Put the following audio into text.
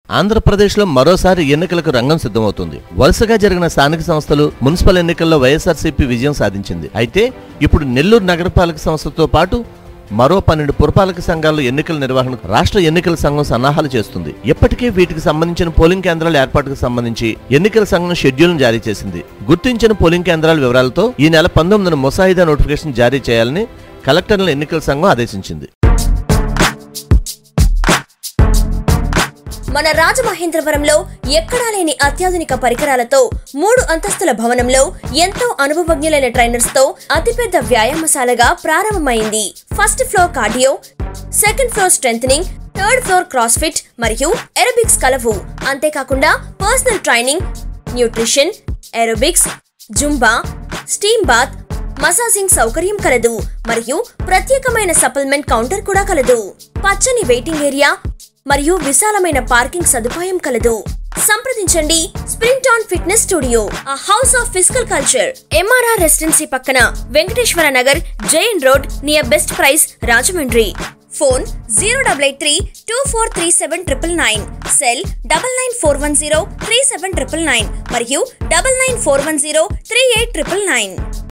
ఆంధ్రప్రదేశ్లో మరోసారి ఎన్నికలకు రంగం సిద్ధమవుతుంది వరుసగా జరిగిన స్థానిక సంస్థలు మున్సిపల్ ఎన్నికల్లో వైఎస్ఆర్సీపీ విజయం సాధించింది అయితే ఇప్పుడు నెల్లూరు నగరపాలక సంస్థతో పాటు మరో పన్నెండు పురపాలక సంఘాల్లో ఎన్నికల నిర్వహణకు రాష్ట్ర ఎన్నికల సంఘం సన్నాహాలు చేస్తుంది ఇప్పటికే వీటికి సంబంధించిన పోలింగ్ కేంద్రాల ఏర్పాటుకు సంబంధించి ఎన్నికల సంఘం షెడ్యూల్ను జారీ చేసింది గుర్తించిన పోలింగ్ కేంద్రాల వివరాలతో ఈ నెల పంతొమ్మిదిన ముసాయిదా నోటిఫికేషన్ జారీ చేయాలని కలెక్టర్ల ఎన్నికల సంఘం ఆదేశించింది మన రాజమహేంద్రవరంలో ఎక్కడా లేని అత్యాధునిక పరికరాలతో మూడు అంతస్తుల భవనంలో ఎంతో అనుభవజ్ఞులైన ట్రైనర్స్ తో అతిపెద్ద వ్యాయామశాలగా ప్రారంభమైంది first floor cardio second floor strengthening third floor cross fit మరియు ఎరోబిక్స్ కలవు అంతేకాకుండా personal training nutrition aerobics zumba steam bath massaging సౌకర్యం కలదు మరియు ప్రత్యేకమైన సప్లిమెంట్ కౌంటర్ కూడా కలదు పచ్చని వెయిటింగ్ ఏరియా మరియు విశాలమైన పార్కింగ్ సదుపాయం కలదు సంప్రదించండి sprint on fitness studio a house of physical culture MRR residency పక్కన Venkateswara Nagar Jain road near best price Rajahmundry phone zero double eight three two four three seven triple nine cell double nine four one zero three seven triple nine మరియు double nine four one zero three eight triple nine